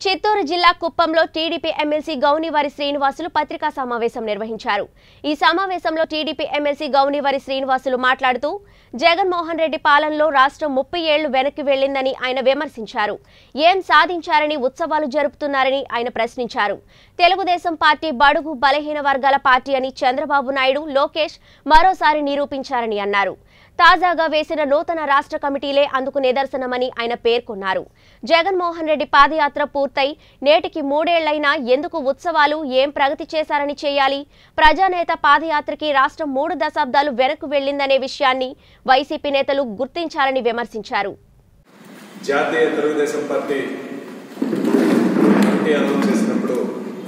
చిత్తూరు జిల్లా కుప్పంలో TDP MLC గౌనివారి Srinivasulu పత్రికా సమావేశం నిర్వహించారు ఈ సమావేశంలో టీడీపీ ఎమ్మెల్సీ గౌనివారి శ్రీనివాసులు మాట్లాడుతూ జగన్మోహన్ రెడ్డి పాలనలో రాష్ట్రం ముప్పై ఏళ్లు వెనక్కి వెళ్లిందని ఆయన విమర్శించారు ఏం సాధించారని ఉత్సవాలు జరుపుతున్నారని ఆయన ప్రశ్నించారు తెలుగుదేశం పార్టీ బడుగు బలహీన వర్గాల పార్టీ అని చంద్రబాబు నాయుడు లోకేష్ మరోసారి నిరూపించారని అన్నారు తాజాగా వేసిన నూతన రాష్ట్ర కమిటీలే అందుకు నిదర్శనమని ఆయన పేర్కొన్నారు జగన్మోహన్ రెడ్డి పాదయాత్ర పూర్తయి నేటికి మూడేళ్లైనా ఎందుకు ఉత్సవాలు ఏం ప్రగతి చేశారని చేయాలి ప్రజానేత పాదయాత్రకి రాష్ట్రం మూడు దశాబ్దాలు వెనక్కు వెళ్లిందనే విషయాన్ని వైసీపీ నేతలు గుర్తించాలని విమర్శించారు జాతీయ తెలుగుదేశం పార్టీ కమిటీ అనౌన్స్ చేసినప్పుడు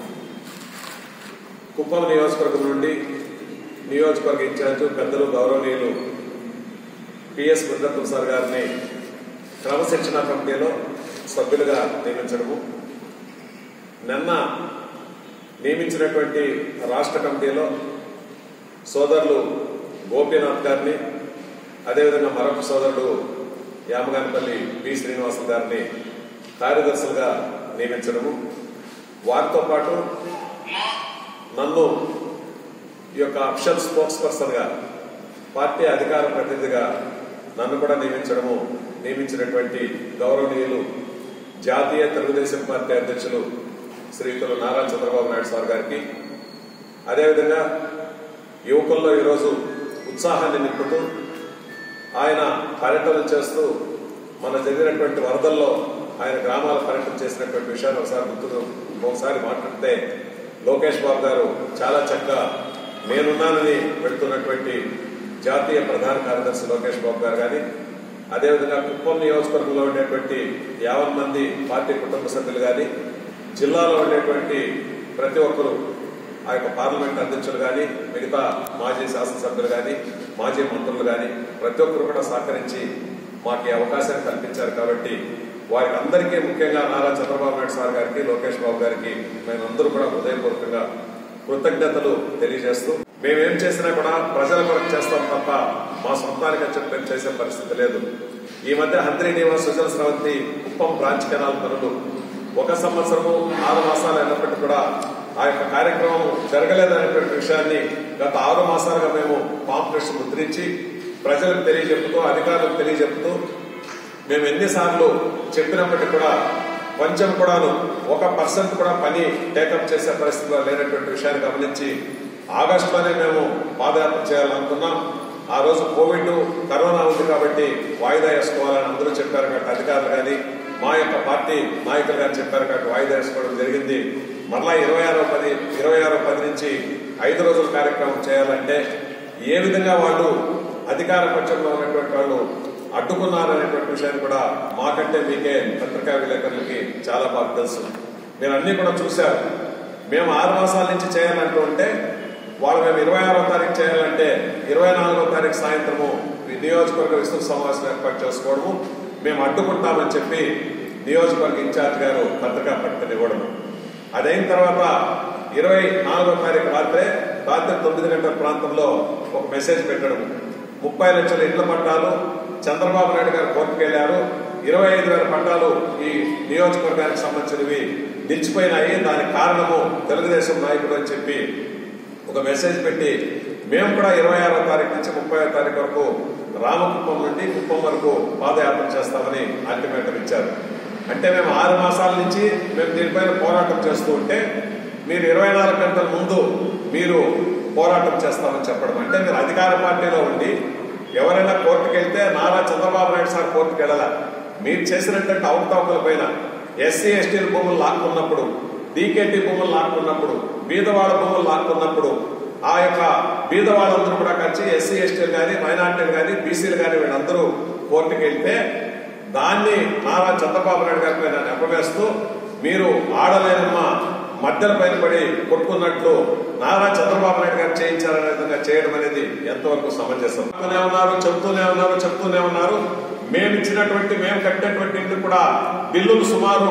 కుప్పం నియోజకవర్గం నుండి నియోజకవర్గ ఇన్ఛార్జ్ పెద్దలు గౌరవనీయులు పిఎస్ ముద్రత్వం సార్ గారిని క్రమశిక్షణ కమిటీలో సభ్యులుగా నియమించడము నిన్న నియమించినటువంటి రాష్ట్ర కమిటీలో సోదరులు గోపీనాథ్ గారిని అదేవిధంగా మరొక సోదరుడు యామగానపల్లి పి శ్రీనివాస గారిని కార్యదర్శులుగా నియమించడము వారితో పాటు నన్ను ఈ యొక్క అఫిషియల్ స్పోక్స్ పర్సన్గా పార్టీ అధికార ప్రతినిధిగా నన్ను కూడా నియమించడము నియమించినటువంటి గౌరవనీయులు జాతీయ తెలుగుదేశం పార్టీ అధ్యక్షులు శ్రీయుతులు నారా చంద్రబాబు నాయుడు సార్ గారికి అదేవిధంగా యువకుల్లో ఈరోజు ఉత్సాహాన్ని నింపుతూ ఆయన పర్యటన చేస్తూ మన జరిగినటువంటి వరదల్లో ఆయన గ్రామాల పర్యటన చేసినటువంటి విషయాన్ని ఒకసారి గుర్తు ఒకసారి మాట్లాడితే లోకేష్ బాబు గారు చాలా చక్కగా నేనున్నానని పెడుతున్నటువంటి జాతీయ ప్రధాన కార్యదర్శి లోకేష్ బాబు గారు కానీ అదేవిధంగా కుప్పం నియోజకవర్గంలో ఉండేటువంటి యావన్ మంది పార్టీ కుటుంబ సభ్యులు కానీ జిల్లాలో ఉండేటువంటి ప్రతి ఒక్కరూ ఆ యొక్క పార్లమెంట్ అధ్యక్షులు కానీ మిగతా మాజీ శాసనసభ్యులు కానీ మాజీ మంత్రులు కానీ ప్రతి ఒక్కరు కూడా సహకరించి మాకు ఈ అవకాశాన్ని కల్పించారు కాబట్టి వారికి అందరికీ ముఖ్యంగా నారా చంద్రబాబు నాయుడు సార్ గారికి లోకేష్ బాబు గారికి మేమందరూ కూడా హృదయపూర్వకంగా కృతజ్ఞతలు తెలియజేస్తూ మేమేం చేసినా కూడా ప్రజల కొరకు చేస్తాం తప్ప మా సొంతానికి అని చెప్పి చేసే పరిస్థితి లేదు ఈ మధ్య హంద్రీ నివాస్ సుజల స్రవంతి కుప్పం బ్రాంచ్ కెనాల్ పనులు ఒక సంవత్సరము ఆరు మాసాలు అయినప్పటికీ కూడా ఆ యొక్క కార్యక్రమం జరగలేదనేటువంటి విషయాన్ని గత ఆరు మాసాలుగా మేము పాంప్లెట్స్ ముద్రించి ప్రజలకు తెలియజెప్పుతూ అధికారులకు తెలియజెప్పుతూ మేము ఎన్నిసార్లు చెప్పినప్పటికీ కూడా కొంచెం కూడాను ఒక పర్సెంట్ కూడా పని టేకప్ చేసే పరిస్థితిలో లేనటువంటి విషయాన్ని గమనించి ఆగస్టులోనే మేము పాదయాత్ర చేయాలనుకున్నాం ఆ రోజు కోవిడ్ కరోనా ఉంది కాబట్టి వాయిదా వేసుకోవాలని అందరూ చెప్పారు కాబట్టి అధికారులు కానీ మా యొక్క పార్టీ నాయకులు కానీ చెప్పారు కాబట్టి వాయిదా వేసుకోవడం జరిగింది మరలా ఇరవై ఆరో పది ఇరవై ఆరో పది నుంచి ఐదు రోజుల కార్యక్రమం చేయాలంటే ఏ విధంగా వాళ్ళు అధికార పక్షంలో ఉన్నటువంటి వాళ్ళు అడ్డుకున్నారనేటువంటి విషయాన్ని కూడా మాకంటే మీకే పత్రికా విలేకరులకి చాలా బాగా తెలుసు మీరు అన్ని కూడా చూశారు మేము ఆరు మాసాల నుంచి చేయాలంటూ ఉంటే వాళ్ళు మేము ఇరవై ఆరో తారీఖు చేయాలంటే ఇరవై నాలుగో తారీఖు సాయంత్రము ఈ నియోజకవర్గ విస్తృత సమావేశం ఏర్పాటు చేసుకోవడము మేము అడ్డుకుంటామని చెప్పి నియోజకవర్గ ఇన్ఛార్జ్ గారు పత్రికా ప్రకటన ఇవ్వడం అదైన తర్వాత ఇరవై నాలుగో తారీఖు రాత్రే రాత్రి తొమ్మిది గంటల ప్రాంతంలో ఒక మెసేజ్ పెట్టడం ముప్పై లక్షల ఇళ్ల పట్టాలు చంద్రబాబు నాయుడు గారు కోర్టుకు వెళ్లారు ఇరవై ఐదు వేల పట్టాలు ఈ నియోజకవర్గానికి సంబంధించినవి నిలిచిపోయినాయి దానికి కారణము తెలుగుదేశం నాయకుడు అని చెప్పి ఒక మెసేజ్ పెట్టి మేము కూడా ఇరవై ఆరో తారీఖు నుంచి ముప్పై తారీఖు వరకు రామకుప్పం నుండి కుప్పం వరకు పాదయాత్ర చేస్తామని అల్టిమేటం ఇచ్చారు అంటే మేము ఆరు మాసాల నుంచి మేము దీనిపైన పోరాటం చేస్తూ ఉంటే మీరు ఇరవై నాలుగు గంటల ముందు మీరు పోరాటం చేస్తామని చెప్పడం అంటే మీరు అధికార పార్టీలో ఉండి ఎవరైనా కోర్టుకు వెళ్తే నారా చంద్రబాబు నాయుడు సార్ కోర్టుకు వెళ్ళాల మీరు చేసినటువంటి అవకతవకల పైన ఎస్సీ ఎస్టీల భూములు లాక్కున్నప్పుడు డీకేటీ భూములు లాక్కున్నప్పుడు బీదవాడ భూములు లాక్కున్నప్పుడు ఆ యొక్క బీదవాళ్ళందరూ కూడా కలిసి ఎస్సీ ఎస్టీలు కానీ మైనార్టీలు కానీ బీసీలు కానీ వీళ్ళందరూ కోర్టుకు వెళ్తే దాన్ని నారా చంద్రబాబు నాయుడు గారి పైన నెప్పవేస్తూ మీరు ఆడలేనమ్మ మధ్యల పైన పడి కొట్టుకున్నట్లు నారా చంద్రబాబు నాయుడు గారు చేయించారనే విధంగా చేయడం అనేది ఎంతవరకు సమంజసం చెప్తూనే ఉన్నారు చెప్తూనే ఉన్నారు చెప్తూనే ఉన్నారు మేము ఇచ్చినటువంటి మేము కట్టినటువంటి ఇల్లు కూడా బిల్లులు సుమారు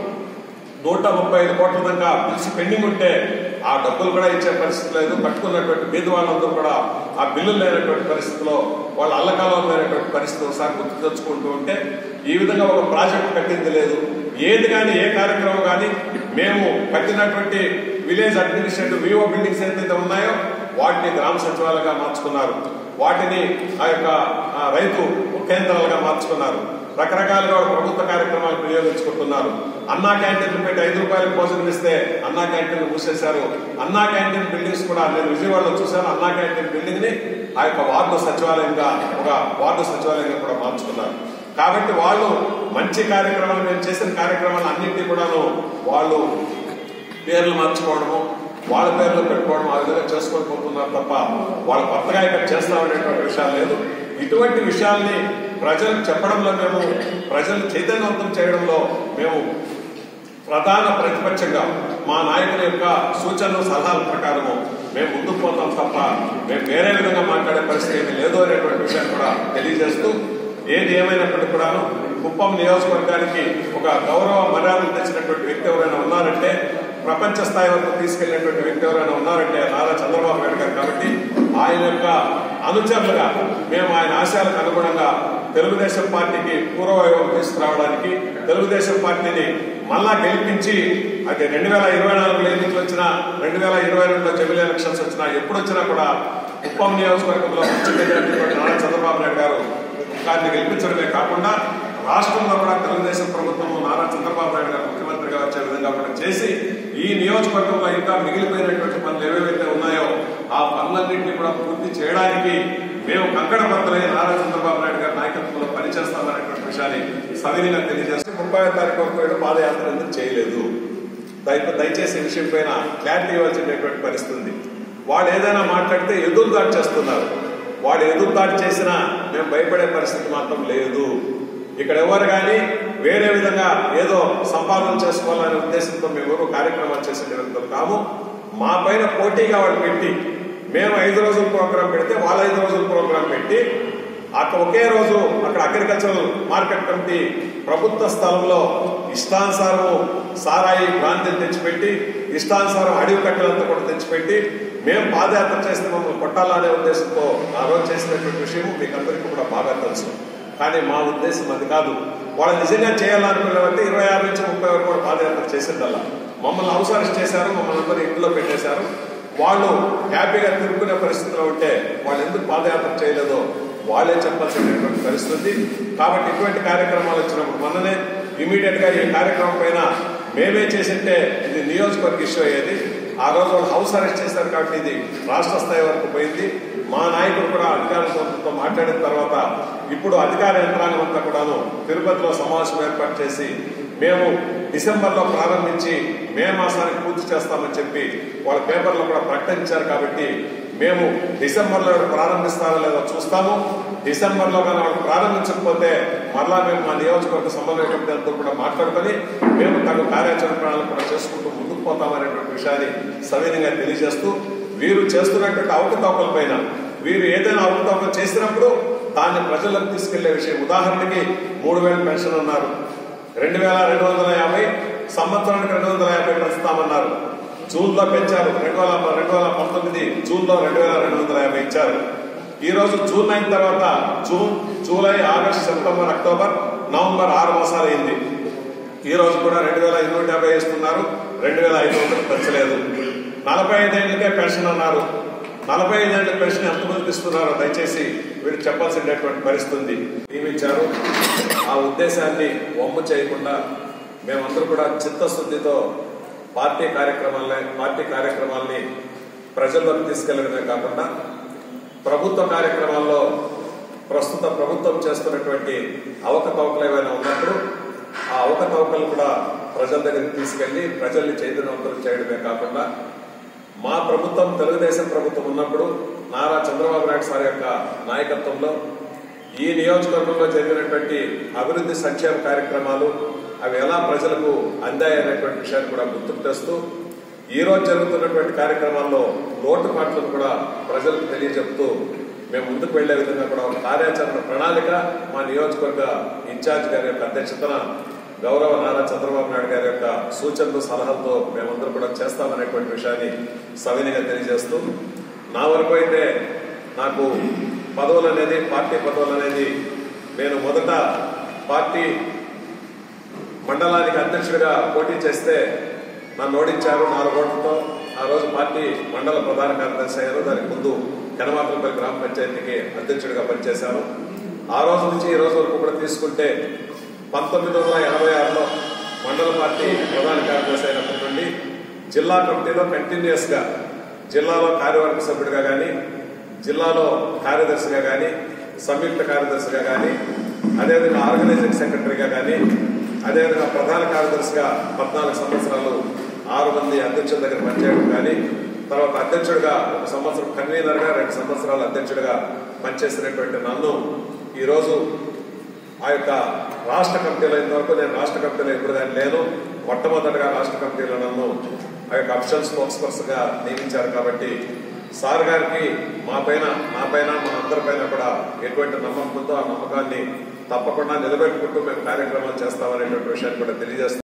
నూట ముప్పై ఐదు కోట్ల దాకా బిల్స్ పెండింగ్ ఉంటే ఆ డబ్బులు కూడా ఇచ్చే పరిస్థితి లేదు కట్టుకున్నటువంటి బీద వాళ్ళందరూ కూడా ఆ బిల్లులు లేనటువంటి పరిస్థితిలో వాళ్ళ అల్లకాలం లేనటువంటి పరిస్థితి ఒకసారి గుర్తు తెచ్చుకుంటూ ఉంటే ఈ విధంగా ఒక ప్రాజెక్ట్ కట్టింది లేదు ఏది కానీ ఏ కార్యక్రమం కానీ మేము కట్టినటువంటి విలేజ్ అడ్మినిస్ట్రేటివ్ వివో బిల్డింగ్స్ ఏదైతే ఉన్నాయో వాటిని గ్రామ సచివాలయంగా మార్చుకున్నారు వాటిని ఆ యొక్క ఆ, రైతు కేంద్రాలుగా మార్చుకున్నారు రకరకాలుగా వాళ్ళు ప్రభుత్వ కార్యక్రమాలు వినియోగించుకుంటున్నారు అన్నా క్యాంటీన్లు పెట్టి ఐదు రూపాయలకు భోజనం ఇస్తే అన్నా క్యాంటీన్లు మూసేశారు అన్నా క్యాంటీన్ బిల్డింగ్స్ కూడా నేను విజయవాడలో చూశాను అన్నా క్యాంటీన్ బిల్డింగ్ ని ఆ యొక్క వార్డు సచివాలయంగా ఒక వార్డు సచివాలయంగా కూడా మార్చుకున్నారు కాబట్టి వాళ్ళు మంచి కార్యక్రమాలు మేము చేసిన కార్యక్రమాలు అన్నింటినీ కూడాను వాళ్ళు పేర్లు మార్చుకోవడము వాళ్ళ పేర్లు పెట్టుకోవడం ఆ విధంగా చేసుకొని పోతున్నారు తప్ప వాళ్ళు కొత్తగా ఇక్కడ చేస్తామనేటువంటి విషయాలు లేదు ఇటువంటి విషయాల్ని ప్రజలకు చెప్పడంలో మేము ప్రజలు చైతన్యవంతం చేయడంలో మేము ప్రధాన ప్రతిపక్షంగా మా నాయకుల యొక్క సూచనలు సలహాల ప్రకారము మేము ముందుకు పోతాం తప్ప మేము వేరే విధంగా మాట్లాడే పరిస్థితి ఏమీ లేదు అనేటువంటి విషయాన్ని కూడా తెలియజేస్తూ ఏది ఏమైనప్పటికీ కూడాను కుప్పం నియోజకవర్గానికి ఒక గౌరవ మర్యాదలు తెచ్చినటువంటి వ్యక్తి ఎవరైనా ఉన్నారంటే ప్రపంచ స్థాయి వరకు తీసుకెళ్లినటువంటి వ్యక్తి ఎవరైనా ఉన్నారంటే నారా చంద్రబాబు నాయుడు గారు కాబట్టి ఆయన యొక్క అనుచరులుగా మేము ఆయన ఆశయాలకు అనుగుణంగా తెలుగుదేశం పార్టీకి పూర్వవైభవం తీసుకురావడానికి తెలుగుదేశం పార్టీని మళ్ళా గెలిపించి అది రెండు వేల ఇరవై నాలుగులో ఎన్నికలు వచ్చినా రెండు వేల ఇరవై రెండులో జమిలీ ఎలక్షన్స్ వచ్చినా ఎప్పుడు వచ్చినా కూడా కుప్పం నియోజకవర్గంలో ముఖ్యమంత్రి అయినటువంటి నారా చంద్రబాబు నాయుడు గారు గారిని గెలిపించడమే కాకుండా రాష్ట్రంలో కూడా తెలుగుదేశం ప్రభుత్వం నారా చంద్రబాబు నాయుడు గారు ముఖ్యమంత్రిగా వచ్చే విధంగా కూడా చేసి ఈ నియోజకవర్గంలో ఇంకా మిగిలిపోయినటువంటి పనులు ఏవేవైతే ఉన్నాయో ఆ పనులన్నింటినీ కూడా పూర్తి చేయడానికి మేము కంకణ బద్దలై నారా చంద్రబాబు నాయుడు గారి నాయకత్వంలో పనిచేస్తామనేటువంటి విషయాన్ని సవినీగా తెలియజేస్తే ముప్పై తారీఖు వరకు కూడా పాదయాత్ర ఎందుకు చేయలేదు దయ దయచేసి ఈ విషయం పైన క్లారిటీ ఇవ్వాల్సినటువంటి పరిస్థితి ఉంది వాళ్ళు ఏదైనా మాట్లాడితే ఎదురు దాడి చేస్తున్నారు వాడు ఎదురు దాడి చేసినా మేము భయపడే పరిస్థితి మాత్రం లేదు ఇక్కడ ఎవరు కానీ వేరే విధంగా ఏదో సంపాదన చేసుకోవాలనే ఉద్దేశంతో మేము ఎవరు కార్యక్రమాలు చేసే వ్యక్తులు కాము మా పైన పోటీగా వాళ్ళు పెట్టి మేము ఐదు రోజుల ప్రోగ్రాం పెడితే వాళ్ళ ఐదు రోజుల ప్రోగ్రాం పెట్టి అక్కడ ఒకే రోజు అక్కడ అగ్రికల్చరల్ మార్కెట్ కమిటీ ప్రభుత్వ స్థలంలో ఇష్టానుసారం సారాయి భ్రాంతిని తెచ్చిపెట్టి ఇష్టానుసారం అడవి కట్టెలంతా కూడా తెచ్చిపెట్టి మేము పాదయాత్ర చేస్తే మమ్మల్ని కొట్టాలనే ఉద్దేశంతో ఆ రోజు చేసినటువంటి విషయం మీకు అందరికీ కూడా బాగా తెలుసు కానీ మా ఉద్దేశం అది కాదు వాళ్ళు నిజంగా చేయాలనుకునేవంటే ఇరవై ఆరు నుంచి ముప్పై వరకు కూడా పాదయాత్ర చేసిందల్లా మమ్మల్ని హౌస్ అరెస్ట్ చేశారు మమ్మల్ని అందరూ ఇంట్లో పెట్టేశారు వాళ్ళు హ్యాపీగా తిరుగుకునే పరిస్థితిలో ఉంటే వాళ్ళు ఎందుకు పాదయాత్ర చేయలేదో వాళ్ళే చెప్పాల్సినటువంటి పరిస్థితి కాబట్టి ఇటువంటి కార్యక్రమాలు వచ్చినప్పుడు మొన్ననే ఇమీడియట్ గా ఈ కార్యక్రమం పైన మేమే చేసింటే ఇది నియోజకవర్గ ఇష్యూ అయ్యేది ఆ రోజు వాళ్ళు హౌస్ అరెస్ట్ చేశారు కాబట్టి ఇది రాష్ట్ర స్థాయి వరకు పోయింది మా నాయకుడు కూడా అధికారులతో మాట్లాడిన తర్వాత ఇప్పుడు అధికార యంత్రాంగం అంతా కూడాను తిరుపతిలో సమావేశం ఏర్పాటు చేసి మేము డిసెంబర్లో ప్రారంభించి మే మాసానికి పూర్తి చేస్తామని చెప్పి వాళ్ళ పేపర్లో కూడా ప్రకటించారు కాబట్టి మేము డిసెంబర్లో ప్రారంభిస్తారో లేదో చూస్తాము డిసెంబర్లో కానీ వాళ్ళు ప్రారంభించకపోతే మరలా మేము మా నియోజకవర్గ సమన్వయ కమిటీ అంతా కూడా మాట్లాడుకొని మేము తగు కార్యాచరణ ప్రణాళిక కూడా చేసుకుంటూ ముందుకు పోతామనేటువంటి విషయాన్ని సవినీయంగా తెలియజేస్తూ వీరు చేస్తున్నటువంటి అవకతవకల పైన వీరు ఏదైనా అవకతవకలు చేసినప్పుడు దాన్ని ప్రజలకు తీసుకెళ్లే విషయం ఉదాహరణకి మూడు వేల పెన్షన్ అన్నారు రెండు వేల రెండు వందల యాభై సంవత్సరానికి రెండు వందల యాభై పెంచుతామన్నారు జూన్ లో పెంచారు రెండు వేల రెండు వేల పంతొమ్మిది జూన్ లో రెండు వేల రెండు వందల యాభై ఇచ్చారు ఈ రోజు జూన్ అయిన తర్వాత June July August September October November ఆరు మాసాలు అయింది ఈ రోజు కూడా రెండు వేల ఐదు నూట యాభై ఇస్తున్నారు రెండు వేల ఐదు వందలు పెంచలేదు నలభై ఐదేళ్లకే పెన్షన్ అన్నారు నలభై ఐదేళ్ల పెన్షన్ ఎంతమందికి ఇస్తున్నారో దయచేసి వీళ్ళు చెప్పాల్సినటువంటి పరిస్థితి ఉంది నియమించారు ఆ ఉద్దేశాన్ని వమ్ము చేయకుండా మేమందరూ కూడా చిత్తశుద్ధితో పార్టీ కార్యక్రమాలని పార్టీ కార్యక్రమాల్ని ప్రజల్లోకి తీసుకెళ్లడమే కాకుండా ప్రభుత్వ కార్యక్రమాల్లో ప్రస్తుత ప్రభుత్వం చేస్తున్నటువంటి అవకతవకలు ఏమైనా ఉన్నప్పుడు ఆ అవకతవకలు కూడా ప్రజల దగ్గరికి తీసుకెళ్లి ప్రజల్ని చైతన్యవంతులు చేయడమే కాకుండా మా ప్రభుత్వం తెలుగుదేశం ప్రభుత్వం ఉన్నప్పుడు నారా చంద్రబాబు నాయుడు సార్ యొక్క నాయకత్వంలో ఈ నియోజకవర్గంలో జరిగినటువంటి అభివృద్ధి సంక్షేమ కార్యక్రమాలు అవి ఎలా ప్రజలకు అందాయనేటువంటి విషయాన్ని కూడా గుర్తుకు తెస్తూ ఈ రోజు జరుగుతున్నటువంటి కార్యక్రమాల్లో లోటుపాట్లను కూడా ప్రజలకు తెలియజెప్తూ మేము ముందుకు వెళ్లే విధంగా కూడా ఒక కార్యాచరణ ప్రణాళిక మా నియోజకవర్గ ఇన్ఛార్జ్ గారి యొక్క అధ్యక్షతన గౌరవ నారా చంద్రబాబు నాయుడు గారి యొక్క సూచనలు సలహాలతో మేమందరం కూడా చేస్తామనేటువంటి విషయాన్ని సవినీగా తెలియజేస్తూ నా వరకు అయితే నాకు పదవులు అనేది పార్టీ పదవులు అనేది నేను మొదట పార్టీ మండలానికి అధ్యక్షుడిగా పోటీ చేస్తే నన్ను ఓడించారు నాలుగు ఓట్లతో ఆ రోజు పార్టీ మండల ప్రధాన కార్యదర్శి అయ్యారు దానికి ముందు కనమాకులపల్లి గ్రామ పంచాయతీకి అధ్యక్షుడిగా పనిచేశాను ఆ రోజు నుంచి ఈ రోజు వరకు కూడా తీసుకుంటే పంతొమ్మిది వందల ఎనభై ఆరులో మండల పార్టీ ప్రధాన కార్యదర్శి అయినప్పటి నుండి జిల్లా కమిటీలో కంటిన్యూస్ గా జిల్లాలో కార్యవర్గ సభ్యుడిగా కానీ జిల్లాలో కార్యదర్శిగా కానీ సంయుక్త కార్యదర్శిగా కానీ అదేవిధంగా ఆర్గనైజింగ్ సెక్రటరీగా కానీ అదేవిధంగా ప్రధాన కార్యదర్శిగా పద్నాలుగు సంవత్సరాలు ఆరు మంది అధ్యక్షుల దగ్గర పనిచేయడం కానీ తర్వాత అధ్యక్షుడిగా ఒక సంవత్సరం కన్వీనర్గా రెండు సంవత్సరాలు అధ్యక్షుడిగా పనిచేసినటువంటి నన్ను ఈరోజు ఆ యొక్క రాష్ట్ర కమిటీలో ఇంతవరకు నేను రాష్ట్ర కమిటీలో ఎప్పుడు కానీ లేను మొట్టమొదటిగా రాష్ట్ర కమిటీలో నన్ను ఆ యొక్క అఫిషియల్ స్పోక్స్ పర్సన్ గా నియమించారు కాబట్టి సార్ గారికి మా పైన నా పైన మన అందరి పైన కూడా ఎటువంటి నమ్మకం ఉందో ఆ నమ్మకాన్ని తప్పకుండా నిలబెట్టుకుంటూ మేము కార్యక్రమాలు చేస్తామనేటువంటి విషయాన్ని కూడా తెలియజేస్తాం